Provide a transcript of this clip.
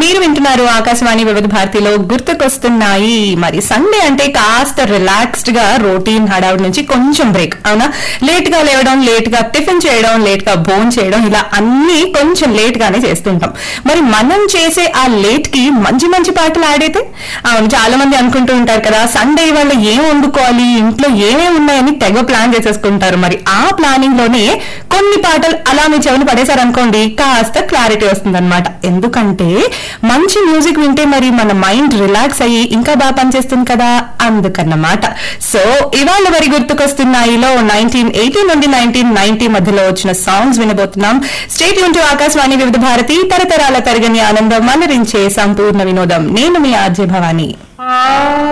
మీరు వింటున్నారు ఆకాశవాణి వివిధ భారతిలో గుర్తుకొస్తున్నాయి మరి సండే అంటే కాస్త రిలాక్స్డ్ గా రొటీన్ హడావుడి నుంచి కొంచెం బ్రేక్ అవునా లేట్ గా లేవడం లేట్ గా టిఫిన్ చేయడం లేట్ గా భోన్ చేయడం ఇలా అన్ని కొంచెం లేట్ గానే చేస్తుంటాం మరి మనం చేసే ఆ లేట్ కి మంచి మంచి పాటలు ఆడైతే అవును చాలా మంది అనుకుంటూ ఉంటారు కదా సండే వాళ్ళ ఏం వండుకోవాలి ఇంట్లో ఏమేమి ఉన్నాయని తెగ ప్లాన్ చేసేసుకుంటారు మరి ఆ ప్లానింగ్ లోనే కొన్ని పాటలు అలా మీ చెవులు పడేశారనుకోండి కాస్త క్లారిటీ వస్తుంది ఎందుకంటే మంచి మ్యూజిక్ వింటే మరి మన మైండ్ రిలాక్స్ అయ్యి ఇంకా బాగా పనిచేస్తుంది కదా అందుకన్నమాట సో ఇవాళ మరి గుర్తుకొస్తున్నాయిలో నైన్టీన్ ఎయిటీ నుండి నైన్టీన్ నైన్టీ మధ్యలో వచ్చిన సాంగ్స్ వినబోతున్నాం స్టేట్ యూన్ టు ఆకాశవాణి వివిధ భారతి తరతరాల తరగని ఆనందం అలరించే సంపూర్ణ వినోదం నేను మీ ఆర్జే భవాని